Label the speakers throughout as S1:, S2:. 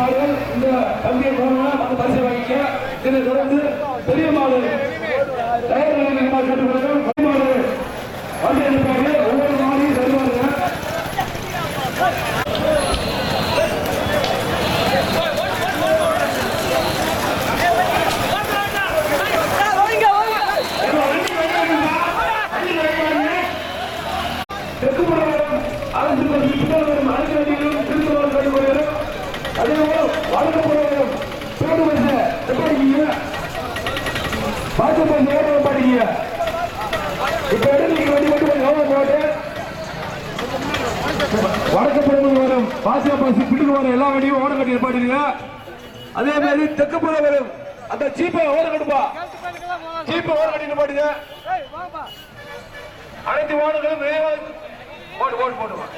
S1: மாடுகள் இந்த பந்தியை போனோம்னா வந்து பரிசு வாங்கிக்க இதை தொடர்ந்து பெரிய மாடு தயார் நிலையில் மாடு கட்டுப்படுறோம் பெரிய மாடு வந்து இருப்பாங்க ஒவ்வொரு மாடையும் தருவாங்க தெற்குப்புறம் அரசு பள்ளி புத்தகம் அரசு வண்டிகளும் திருக்குறள் கல்விகளும் அதேபோல் வடக்குப்புறம் பேருந்து பஸ் எப்படி இருக்கீங்க பாத்து பஸ் ஏற பாட்டீங்க இப்ப எடுத்து நீங்க வண்டி மட்டும் கொஞ்சம் கவனம் போட்டு வடக்கு புறம் வரும் பாசியா பஸ் பின்னுக்கு வர எல்லா வண்டியும் ஓட கட்டி நிப்பாட்டுங்க அதே மாதிரி தெற்கு புறம் வரும் அந்த ஜீப்பை ஓட கட்டுப்பா ஜீப்பை ஓட கட்டி நிப்பாட்டுங்க அனைத்து வாகனங்களும் விரைவாக போட்டு போட்டு போட்டு வா.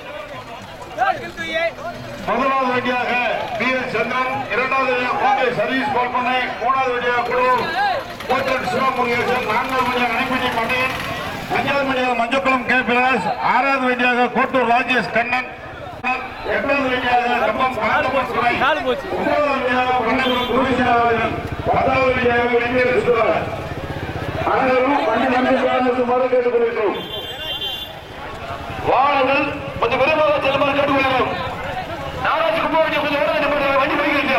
S2: முதலாவது வண்டியாக பி எஸ் சந்திரன் இரண்டாவது வண்டியாக கோட்டை சர்வீஸ் பால்பண்ணை மூணாவது வண்டியாக குழு கோட்டர் சிவமுருகேசன் நான்காவது வண்டியாக அணைப்பட்டி மண்டையன் அஞ்சாவது வண்டியாக மஞ்சக்குளம் கே பிலாஸ் ஆறாவது வண்டியாக கோட்டூர் ராஜேஷ் கண்ணன் எட்டாவது வண்டியாக கம்பம் காந்தபுரம் சுரை ஒன்பதாவது வண்டியாக பண்ணைபுரம் குருவிசாரன் பத்தாவது வண்டியாக வெங்கடேஷ் சுந்தரன் அனைவரும் வண்டி நம்பிக்கை கேட்டுக்கொள்கிறோம் வாகனங்கள் கொஞ்சம் விரைவாக செல்லுமாறு கேட்டுக்கொள்கிறோம் நாராஜ் குமார் கொஞ்சம் ஓட வேண்டும் வண்டி போய்க்கிறீங்க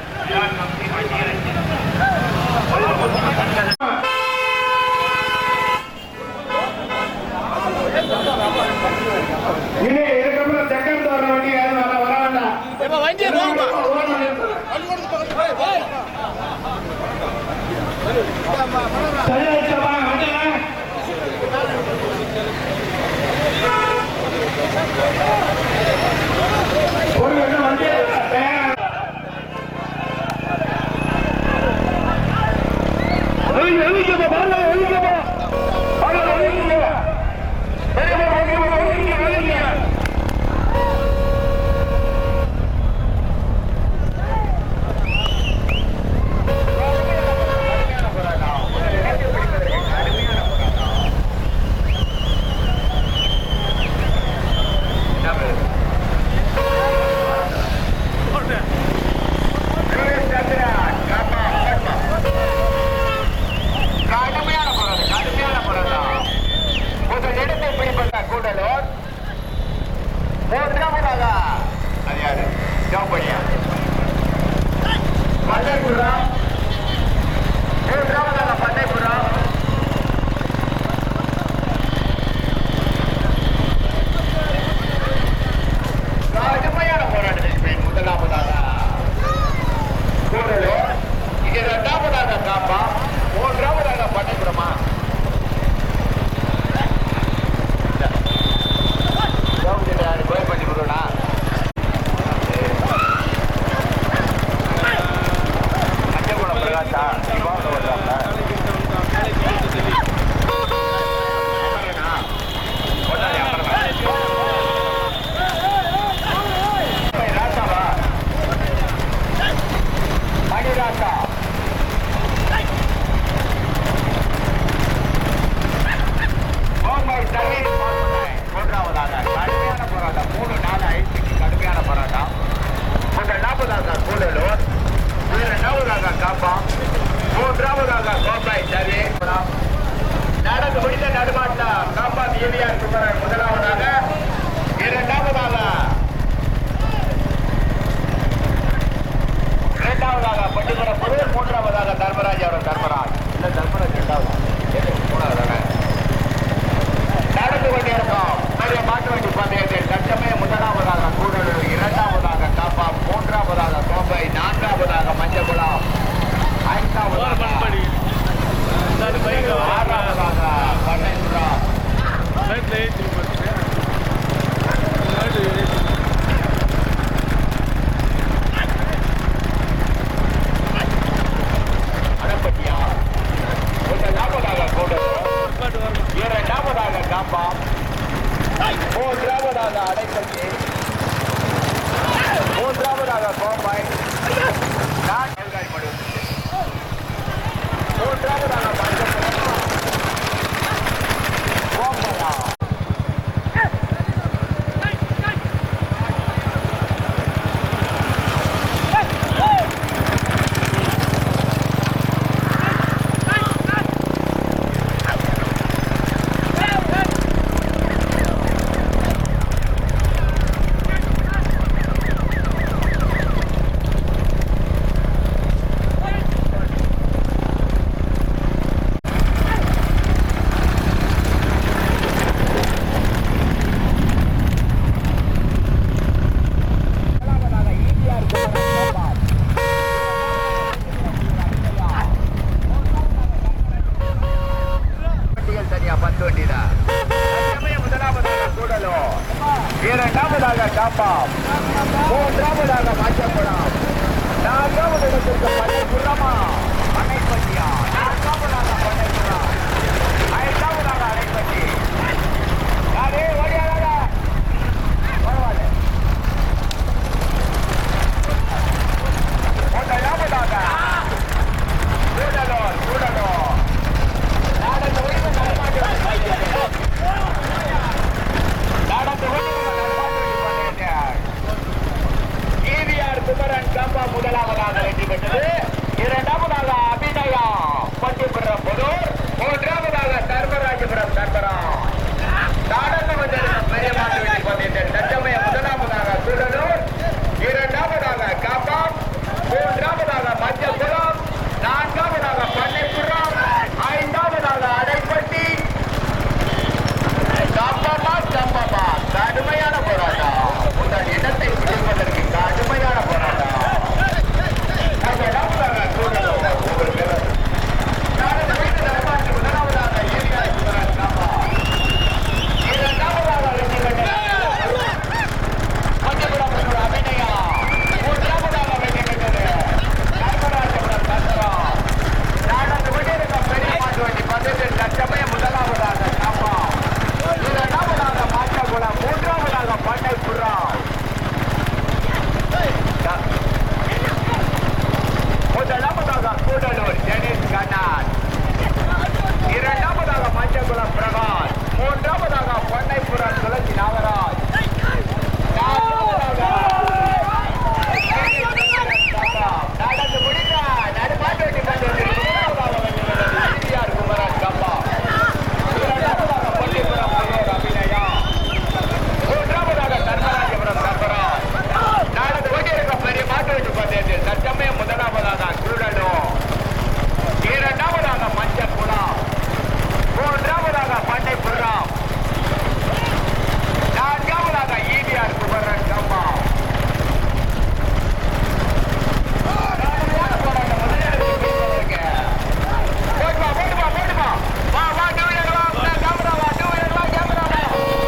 S1: இனி இதுக்கப்புறம் செகண்ட் வர வண்டி யாரும் வர வர வேண்டாம்
S3: வண்டி போங்கப்பா
S1: சரியாயிடுச்சா வண்டியில ஒரு என்ன வண்டி எழுதிக்கப்பா பாருங்க எழுதிக்கப்பா பாருங்க எழுதிக்க பெரியப்பா எழுதிக்க எழுதிக்க எழுதிக்க
S2: கடுமையான போராட்டம் கடுமையான போராட்டம் முதல் இடத்தை பிடிப்பட்ட கூடலூர் மூன்றாவதாக அது யாரு ஜோம்படியா பட்டைபுரம் மூன்றாவதாக பட்டைபுரம் கடுமையான போராட்டத்தில் முதலாவதாக கூடலூர் இங்க இரண்டாவதாக காப்பா மூன்றாவதாக பட்டபுரமா கோயில் பண்ணி கொடுடா மஞ்சள் பிரகாஷா சிவாங்க வருவாங்க ராசாவா மணிராசா கோம்பை சர்வீஸ் பார்ப்பனை மூன்றாவதாக கடுமையான போராட்டம் மூணு நாலு ஐந்துக்கு கடுமையான போராட்டம் முதலாவதாக கூடலூர் இரண்டாவதாக காப்பா மூன்றாவதாக கோம்பை சர்வீஸ் நடந்து முடிந்த நடுமாட்ட காப்பா ஏவிஆர் சுந்தரன் முதலாவதாக இரண்டாவதாக இரண்டாவதாக பட்டிமன்ற பொருள் மூன்றாவதாக தர்மராஜ் அவர் தர்மராஜ் இல்ல தர்மராஜ் இரண்டாவது மூணாவதாக நடந்து கொண்டிருக்கோம் பெரிய மாட்டு வண்டி பந்தயத்தில் தச்சமே முதலாவதாக கூடலூர் இரண்டாவதாக காப்பா மூன்றாவதாக கோம்பை நான்காவதாக மஞ்சகுளம் ஐந்தாவதாக ஆறாவதாக பண்ணைபுரம் அடப்பட்டியா முதலாவதாக கூடலூர் இரண்டாவதாக காப்பா மூன்றாவதாக அடைப்பட்டி
S3: கம்பா முதலாவதாக வெற்றி பெற்றது இரண்டாவதாக அபிநயா பட்டிபுரம் புதூர் மூன்றாவதாக தர்மராஜபுரம் தர்மரா தாடந்து வந்திருக்கும் பெரிய மாட்டு வெற்றி பந்தயத்தில் தச்சமய முதலாவதாக சுடலூர் இரண்டாவதாக காப்பாம் மூன்றாவதாக மஞ்சள்புரம் நான்காவதாக பண்ணைப்புறம் ஐந்தாவதாக அடைப்பட்டி கம்பமா கம்பமா கடுமையான போராட்டம் உங்கள் இடத்தை பிடிப்பதற்கு கடுமையான போராட்டம் நம்ம டாக்டர் சூழலோட உங்களுக்கு நாளை வீட்டு நடமாட்டு முதலாவதாக ஏரியா சுந்தரன் காப்பா இரண்டாவதாக வெற்றி பெற்ற மஞ்சபுரம் அபிநயா மூன்றாவதாக வெற்றி பெற்றது கர்மராஜபுரம் தந்திரா நாடந்து கொண்டிருக்கும் பெரிய மாட்டு வண்டி பந்தயத்தில் தற்சமயம் முதலாவதாக காப்பா இரண்டாவதாக மாற்றகுளம் மூன்றாவதாக பண்ணைப்புறம் முதலாவதாக கூடலூர் டெனிஸ் கண்ணான் இரண்டாவதாக மஞ்சகுளம் பிரகாஷ் மூன்றாவதாக பண்ணைப்புறம் துளசி நாகராஜ் நடந்து முடிந்த நடுமாட்டு வெட்டி பந்தயத்தில் முதலாவதாக வெற்றி பெற்றது சிறியார் குமரன் கம்பா இரண்டாவதாக பள்ளிப்புறம் புதூர் அபிநயா மூன்றாவதாக தர்மராஜபுரம் தர்மராஜ் நடந்து கொண்டிருக்கும் பெரிய மாட்டு வெட்டி பந்தயத்தில் தற்சமயம் முதலாவதாக குருடலூர் இரண்டாவதாக மஞ்சள் குளம் மூன்றாவதாக பண்ணைப்புறம் நான்காவதாக ஈடிஆர் குமரன் கம்பா கடுமையான போராட்டம் முதலில் இருக்கு. போட்டுமா, போட்டுமா, போட்டுமா. வா, வா, two wheeler வா, camera வா, two wheeler வா, camera வா.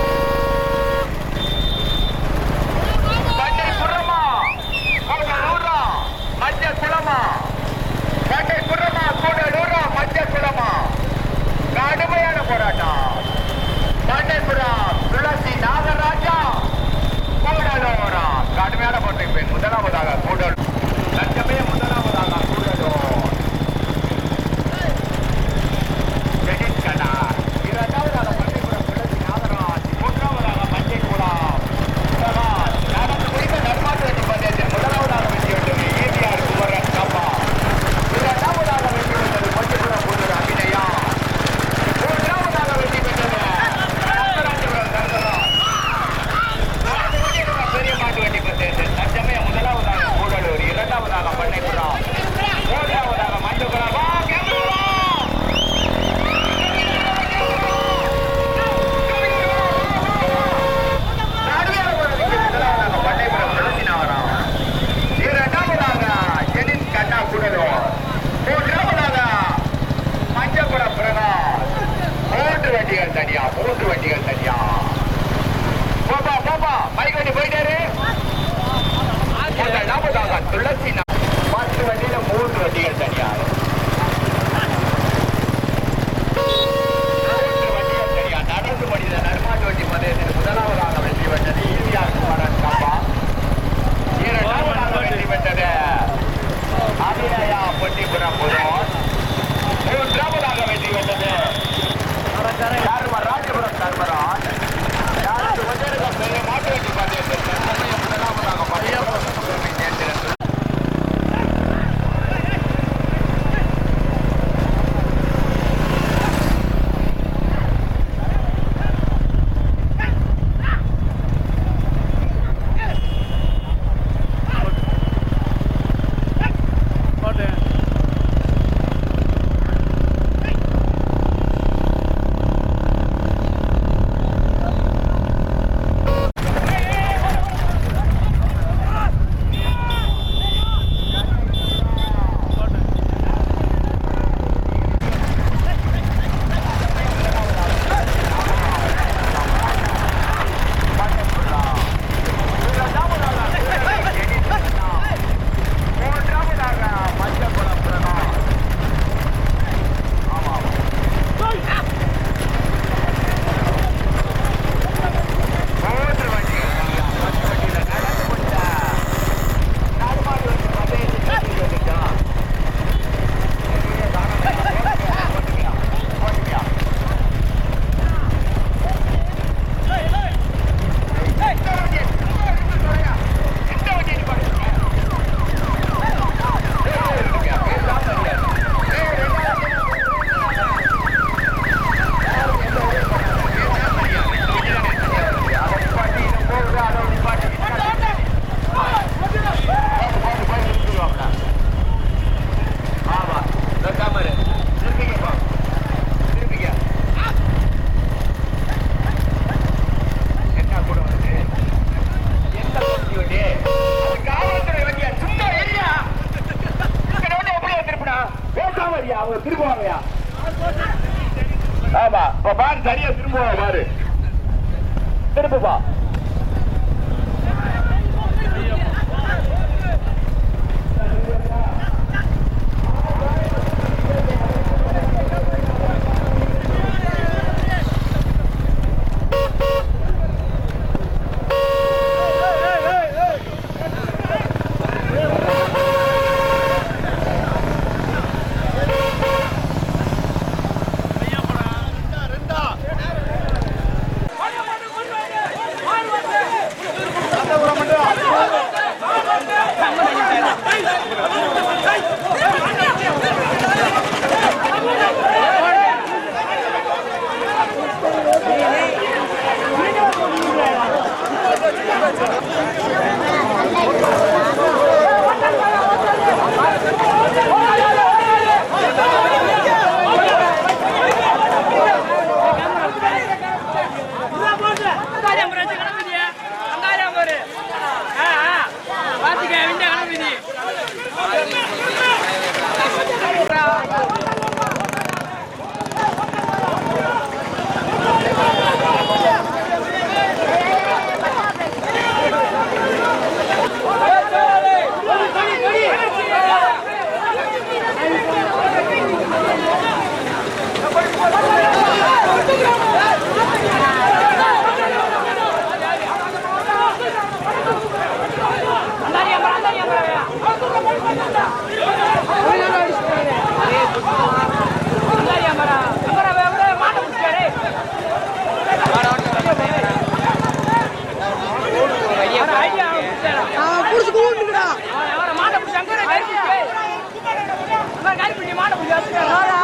S3: பட்டை புறமா, கூடலூரா, மஞ்சள் குளமா. பட்டை புறமா, கூடலூரா, மஞ்சள் குளமா. கடுமையான போராட்டம் பண்டைபுரம் துளசி நாகராஜா கூடலூரா கடுமையான போட்டி முதலாவதாக கூடலூர் லட்சமே முதலாவதாக கூடலூர் டெனிஸ் கடா இரண்டாவதாக பள்ளிப்புறம் துளசி நாகராஜ் மூன்றாவதாக மஞ்சள் குளம் பிரகாஷ் நடந்து முடிந்த நர்மாட்டு வெற்றி பந்தயத்தில் முதலாவதாக வெற்றி பெற்றது ஈபிஆர் குமரன் கம்பா இரண்டாவதாக வெற்றி பெற்றது மஞ்சள்புரம் புதூர் அபிநயா மூன்றாவதாக வெற்றி பெற்றது ராமராஜபுரம் தர்மராஜ் நடந்து கொண்டிருக்கும் பெரிய மாட்டு வெட்டி பந்தயத்தில் தற்சமயம் முதலாவதாக கூடலூர் அவங்க திரும்புவாங்கயா ஆமா இப்ப பாரு சரியா திரும்புவாங்க பாரு திரும்புப்பா
S4: அங்காரியம் போரு, வச்சு கிளம்புதியா? அங்காரியம் போரு. ஆ, ஆ. பாத்துக்க, விண்ட கிளம்புதி. அங்காரியம் போரு, அங்காரியம் போரு. அங்காரியம் போரு. அப்புறம் அவன் எவ்வளவு மாட்டை பிடிச்சாரு? அவன் ஐடியா அவன் பிடிச்சாரா? அவன் அவரை மாட்டை பிடிச்சு அங்கே கை பிடிச்சு. அங்க கை பிடிச்சு மாட்டை பிடிச்சு வச்சுட்டாரா?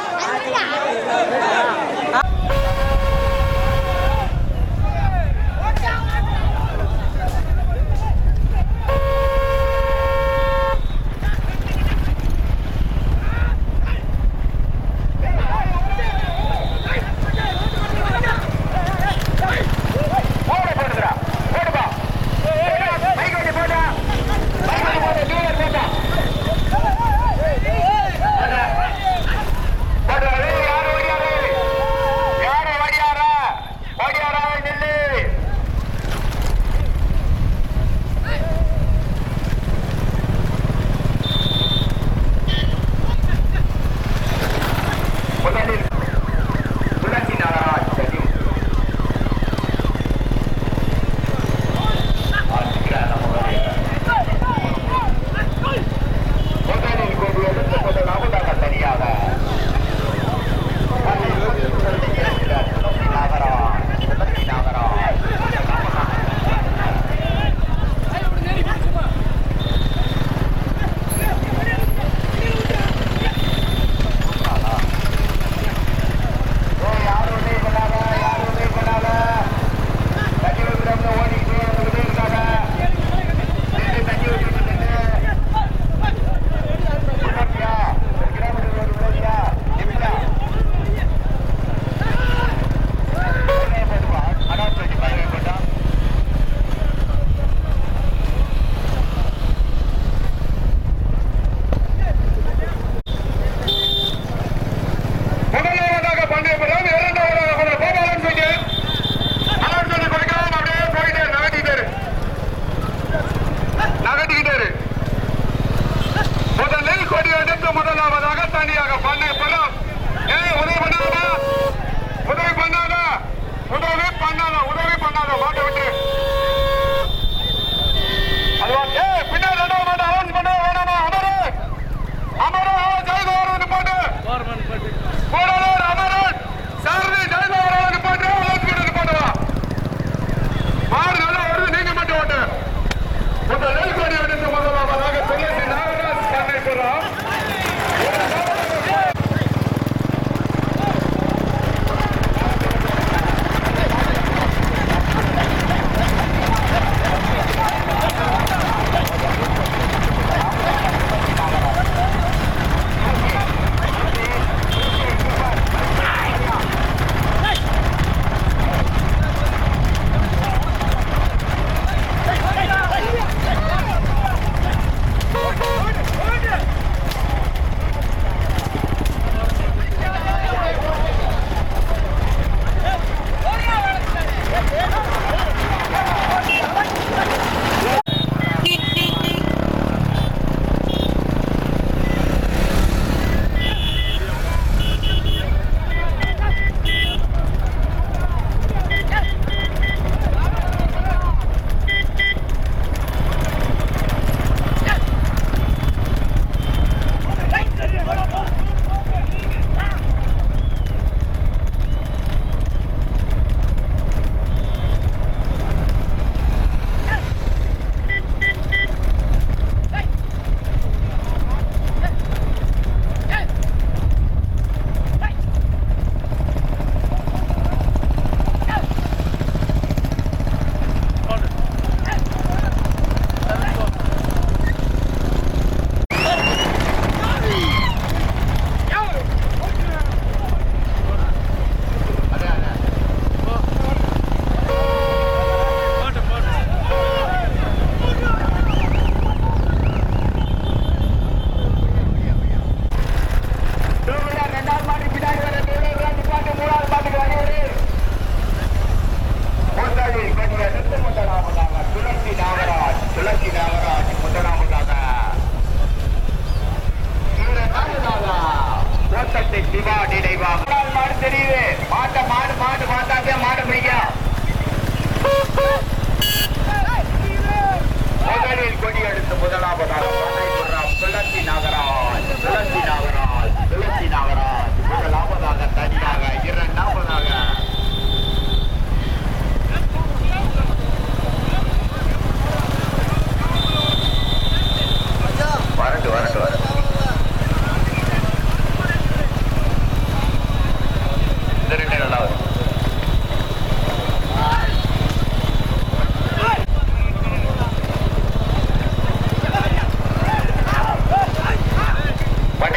S3: போடு போடுறா போடுப்பா பைக் வண்டி போட்டா பைக் வண்டி போட்டா டூலர் போட்டா போடுறா ஏய், யாரு ஓடியாரு யாரு ஓடியாரா ஓடியாரா நில்லு முதலில் துளசி நாகராஜ் தெரியும் முதலில் கொண்டு எடுத்துக்கொண்டு நாமதாக தனியாக யாரும் உதவி பண்ணாத யாரும் உதவி பண்ணாத தண்ணி ஊற்றுறவங்க ஓடிட்டு உதவி இருக்காங்க நின்று தண்ணி ஊற்றிட்டு உணர்ச்சியா ஒரு கிலோமீட்டர் ஒரு உணர்ச்சியா நிமிஷா அனௌன்ஸ் வச்சு பதிவு பண்ணோம் முதலாவதாக பந்தயபுரம் இரண்டாவதாக கொஞ்சம் கோபாலன் சொல்லி அனௌன்ஸ் பண்ணி கொடுக்கலாம் அப்படியே போயிட்டு நகட்டிட்டாரு நகட்டிக்கிட்டாரு முதலில் கொடி எடுத்து முதலாவதாக தனியாக பண்ணை பலம் ஏய் உதவி பண்ணாதா உதவி பண்ணாதா உதவி பண்ணாதா உதவி பண்ணாதா மாட்ட விட்டு அதுவா ஏய் பின்னாடி ரெண்டாவது மாட்ட அனௌன்ஸ் பண்ண வேணாமா அமரு அமரு ஜெயதோரன் போட்டு போராளர் அமரன் சாரதி ஜெயதோரன் போட்டு அனௌன்ஸ் பண்ணி போட்டுவா மாடு நல்லா வருது நீங்க மட்டும் ஓட்டு முதலில் கொடி எடுத்து முதலாவதாக துளசி நாகராஜ் பண்ணை பெறோம்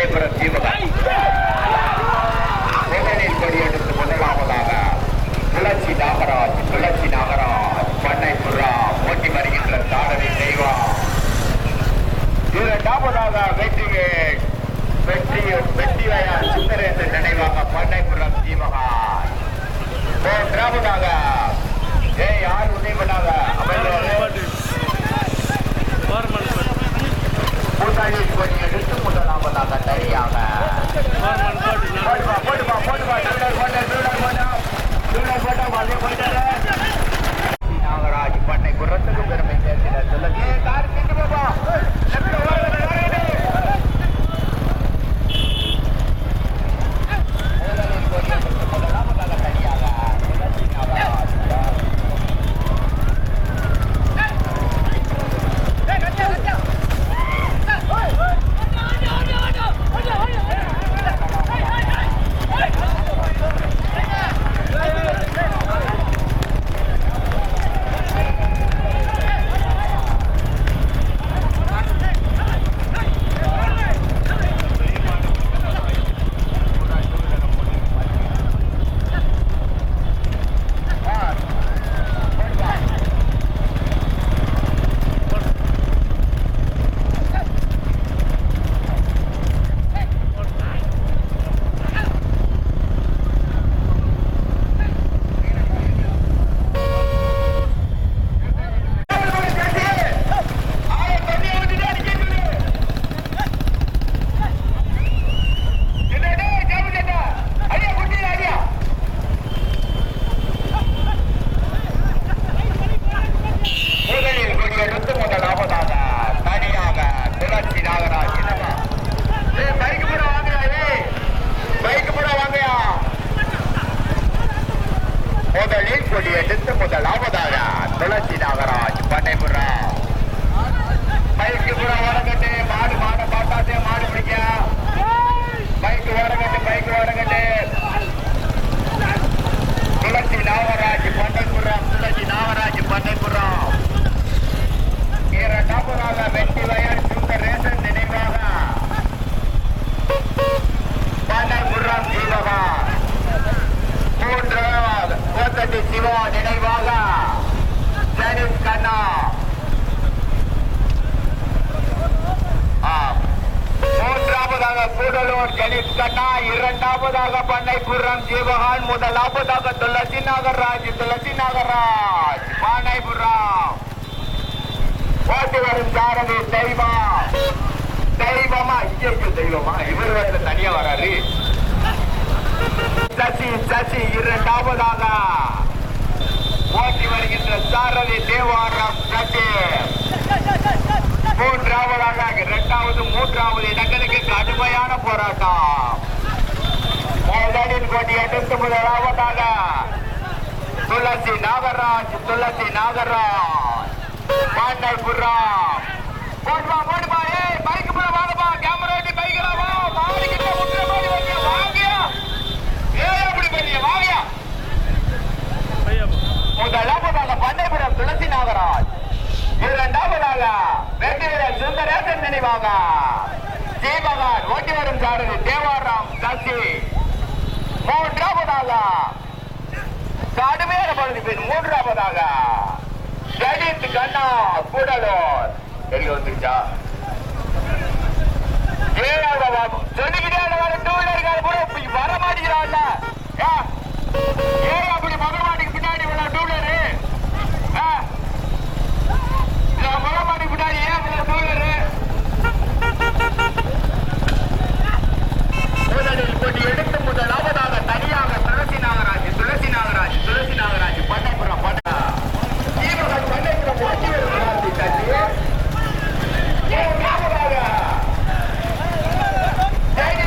S3: பண்ணைபுரம் ஜீவகன் முதலில் கொடியெடுத்து முதலாவதாக துளசி நாகராஜ் துளசி நாகராஜ் பண்ணைபுரா ஓட்டி வருகின்ற சாரதி தெய்வா இரண்டாவதாக வெற்றியே வெற்றி வெற்றிவையா சுந்தரேசன் நினைவாக பண்ணைபுரம் ஜீவகான் மூன்றாவதாக ஏய் யார் உதவி பண்ணாங்க அமைச்சர் கூட்டாளியில் கொடி எடுத்து முதலாவதாக தனியாக போடுமா போடுமா போடுமா டூலர் போட்ட டூலர் போட்டா டூலர் போட்டா வந்து போயிட்டாரு நாகராஜ் பண்ணை குரத்துக்கு பெருமை சேர்க்கிறார் சொல்லுங்க ஏய், கார் கிட்டு பாப்பா லெஃப்ட் ஓடுங்க முதலாவதாக தனியாக துளசி நாகராஜ் முதலில் கொடியெடுத்து முதலாவதாக தனியாக துளசி நாகராஜ் என்னமா? ஏய், பைக்கு போட வாங்கயா ஏய். பைக்கு போட வாங்கயா முதலில் கொடியெடுத்து முதலாவதாக துளசி நாகராஜ் பண்ணைபுரா பைக்கு கூட வரங்கட்டு மாடு மாடை பார்த்தாதே மாடு பிடிக்க பைக்கு வரங்கட்டு பைக்கு வரங்கட்டு துளசி நாகராஜ் பண்ணைபுரம் துளசி நாகராஜ் பண்ணைபுரம் இரண்டாவதாக வெற்றி வயல் சுந்தரேசன் நினைவாக பண்ணைபுரம் ஜீவகா மூன்றாவது கோத்தட்டி சிவா நினைவாக ஜெனிஸ் கண்ணா ஆம். மூன்றாவதாக கூடலூர் ஜெனிஸ் கண்ணா இரண்டாவதாக பண்ணைபுரம் ஜீவகான் முதலாவதாக துளசி நாகராஜ் துளசி நாகராஜ் பண்ணைபுரம் ஓட்டி வரும் சாரதி தெய்வம் தெய்வமா இங்கே இருக்கு தெய்வமா இவர் வேற தனியா வராரு சசி சசி இரண்டாவதாக ஓட்டி வருகின்ற சாரதி தேவாரம் சசி மூன்றாவதாக இரண்டாவது மூன்றாவது இடங்களுக்கு கடுமையான போராட்டம் முதலில் கொடி எடுத்து முதலாவதாக துளசி நாகராஜ் துளசி நாகராஜ் பாண்டல்புரம் போடுமா போடுமா ஏய் பைக் போட வாங்கப்பா கேமரா ஓட்டி பைக்ல வா மாடி கிட்ட முட்டுற மாதிரி வந்து வாங்கியா ஏய் அப்படி பண்ணிய வாங்கியா முதலாவதாக பண்டல்புரம் துளசி நாகராஜ் இரண்டாவதாக வெற்றிவீரர் சுந்தரேசன் நினைவாக தீபகன் ஓட்டி வரும் சாரதி தேவாராம் சசி மூன்றாவதாக கடுமையான பகுதி பின் மூன்றாவதாக ஜெயந்த் கண்ணா கூடலூர் எங்க வந்துருச்சா ஏழாவது பாபு சொல்லிக்கிட்டே வர டூ வீலர் கூட இப்படி வர மாட்டேங்கிறான்ல ஏ, ஏன் அப்படி மதுரை மாட்டுக்கு பின்னாடி உள்ள டூ வீலரு மதுரை மாட்டுக்கு பின்னாடி ஏன் டூ வீலரு முதலில் கொண்டு எடுத்து முதலாவதாக தனியாக துளசி நாகராஜ் துளசி நாகராஜ் துளசி நாகராஜ் பண்ணைப்புறம் பண்ண தீபகன் பண்ணைப்புறம் ஓட்டி வருகிறார் தட்டி. மூன்றாவதாக ஜெயந்த்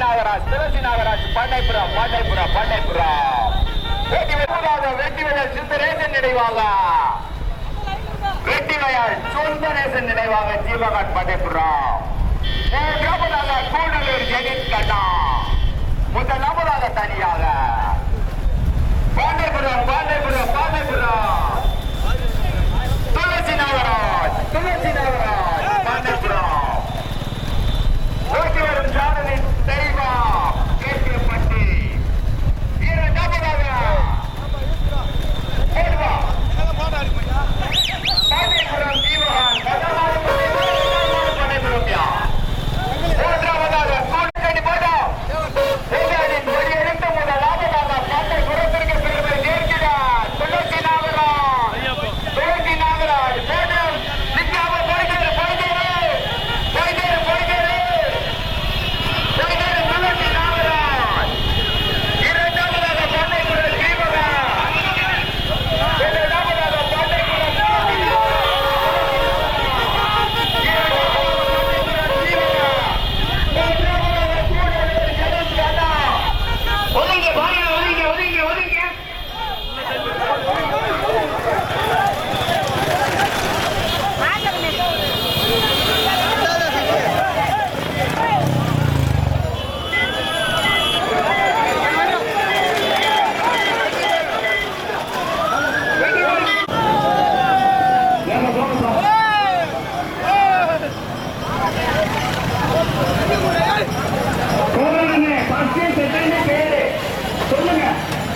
S3: நாகராஜ் துளசி நாகராஜ் பாண்டைபுரம் பாண்டைபுரம் பாண்டைபுரம் வெட்டி வெட்டுவதாக வெட்டி விழா சித்தரேசன் நினைவாக வெட்டி வயாள் சுந்தரேசன் நினைவாக ஜீவகாட் பாண்டைபுரம் மூன்றாவதாக கூடலூர் ஜெனித் கண்ணா முதலாவதாக தனியாக பாண்டைபுரம் பாண்டைபுரம் பாண்டைபுரம் துளசி நாகராஜ் துளசி நாகராஜ் பாண்டியபுரம் ஓட்டி வரும் சாரலின் தெய்வம் கேட்கப்பட்டி இரண்டாவதாக தேர்வா. பாண்டியபுரம் தீவகான் பாண்டியபுரம் யா. மூன்றாவதாக கூட்டணி போட்டோம் தேர்தலின் வெளியிருந்து முதலாவதாக பாண்டியபுரத்திற்கு பெருமை சேர்க்கிறார் துளசி நாகராஜ் துளசி நாகராஜ் போடும் நிக்காம போய்கிறது போய்கிறது போய்கிறது போய்கிறது போய்கிறது துளசி நாகராஜ் இரண்டாவதாக பாண்டியபுரம் தீபகன் இரண்டாவதாக பாண்டியபுரம் ஒதுங்க பாருங்க ஒதுங்க ஒதுங்க ஒதுங்க
S1: போராடுங்க ஃபர்ஸ்ட் செகண்ட் பேரு சொல்லுங்க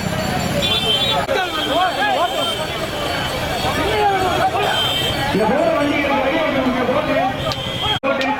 S1: இந்த போற வண்டிகளை வெளியே விட்டுருங்க, போட்டு போட்டு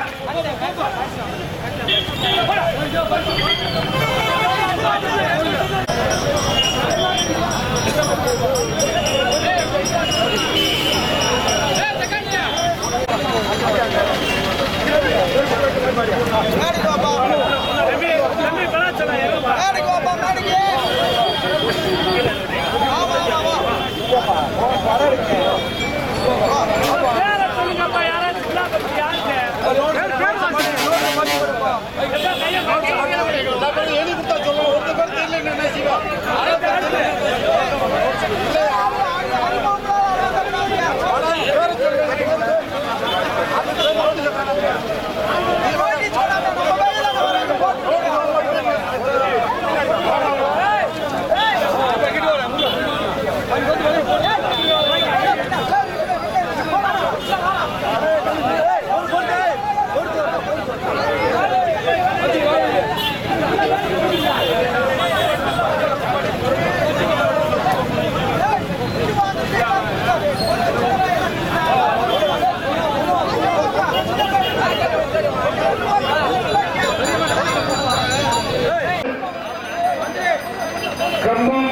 S1: கம்பம்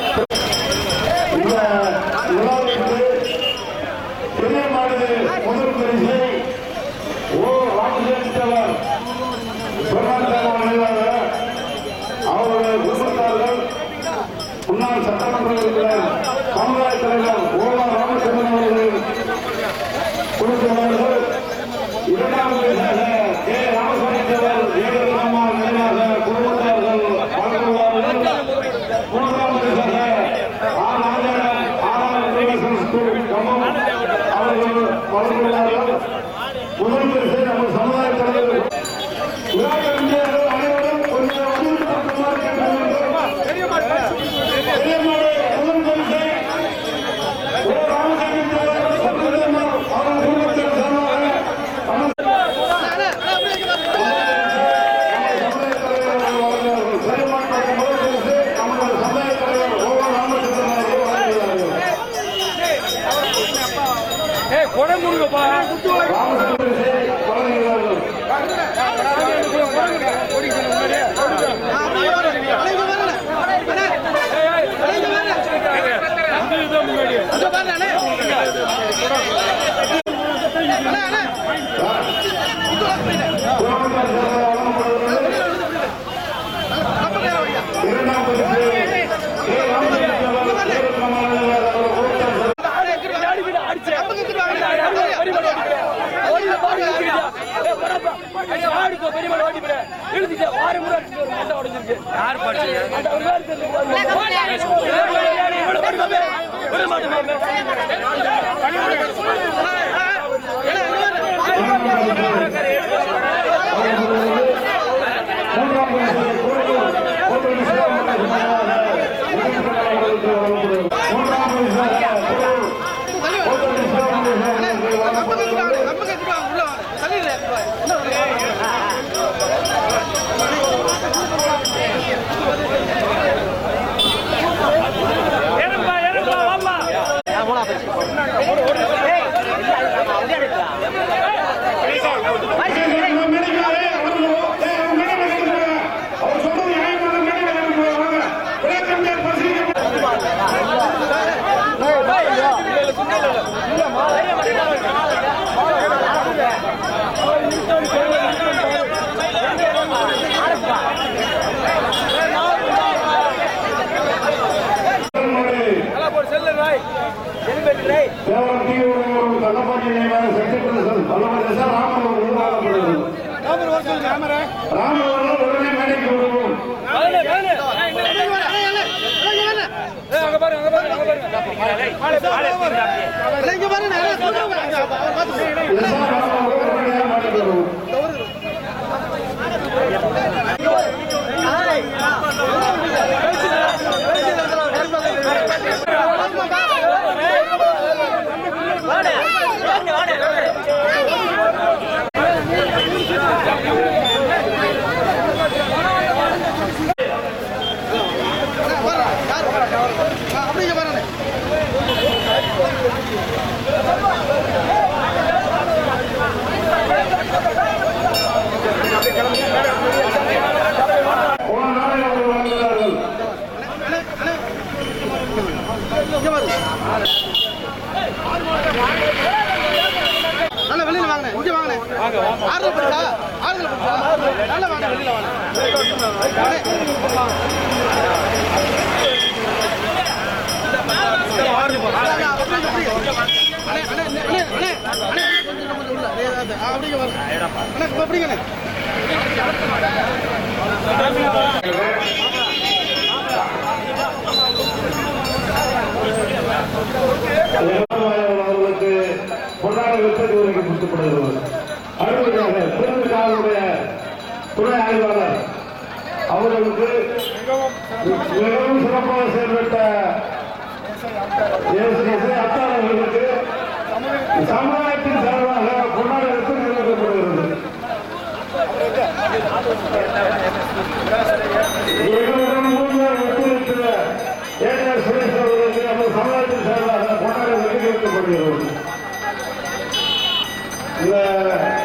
S1: இந்த விழாவிற்கு பெரிய மாநில முதல் பரிசை ஓ ராமச்சந்திரவர் சொன்னார் நினைவாக அவருடைய குடும்பத்தார்கள் முன்னாள் சட்டமன்ற உறுப்பினர் சமுதாய தலைவர் ஓலா ராமச்சந்திரன் அவர்கள் கொடுத்துள்ளார்கள் இரண்டாம் பரிசாக கே ராமசாமி தேவர் ஏகராமா நினைவாக குடும்பத்தார்கள் வழங்குவார்கள் மூன்றாம் பரிசாக ஆர் ராஜாராம் ஆறாம் இன்டர்நேஷனல் ஸ்கூல் கம்பம் அவர்கள் வழங்குகிறார்கள் முதல் பரிசை நம்ம சமுதாய தலைவர் விழா கலைஞர்கள் அனைவரும் கொஞ்சம் ஒதுக்கி கொடுக்குமாறு கேட்டுக்கொள்கிறோம். பெரியம்மாளே, முதல் பரிசை ஓ ராமசாமி தேவர் சம்பந்தமாக அவர்கள் குடும்பத்தின் சார்பாக நம்ம
S4: ஏய் கொடை முடுங்கப்பா
S1: இரண்டாம்
S4: யார்
S1: மூன்றாம் பரிசு கோட்டூர் கோட்டூர் சிவகுமார் அவர்களுக்கு வழங்கப்படுகிறது. மூன்றாம் பரிசாக கோட்டூர் கோட்டூர் சிவகுமார் அவர்களுக்கு வழங்கப்படுகிறது. அவர் சொல்றது நியாயமான மேடையில் வாங்க விளக்கங்கள் பரிசீலிக்க தேவரம் தீவிரம் கள்ளப்பாட்டி நினைவாக சட்டப்பிரதேசம் கள்ளப்பரதேசம் ராமன் அவர்கள் வழங்கப்படுகிறது ராமன் அவர்கள் உடனே மேடைக்கு வருவோம் எஸ் ஆர் ராமன் அவர்கள் உடனடியாக மேடைக்கு வருவோம் போன நாளில் அவர்கள் வழங்குகிறார்கள்
S5: நல்ல வெளியில வாங்க இங்க வாங்க ஆறுதல் படுத்தா ஆறுதல் படுத்தா நல்ல வாங்க வெளியில வாங்க அப்படிங்க வாங்க அண்ணே அப்படிங்கண்ணே
S1: அவர்களுக்கு பொன்னாட விற்பனை உரிமை கொடுக்கப்படுகிறது அடுத்ததாக திருவிழாவுடைய துணை ஆய்வாளர் அவர்களுக்கு மிகவும் சிறப்பாக செயல்பட்ட அத்தார் அவர்களுக்கு சமுதாயத்தின் சார்பாக பொன்னாட விற்பனை கொடுக்கப்படுகிறது எங்களுடன் மூன்றார் ஒத்துழைத்த ஏஆர் சுரேஷ் அவர்களுக்கு நமது சமுதாயத்தின் சார்பாக கொண்டாட விருது கொடுக்கப்படுகிறது இந்த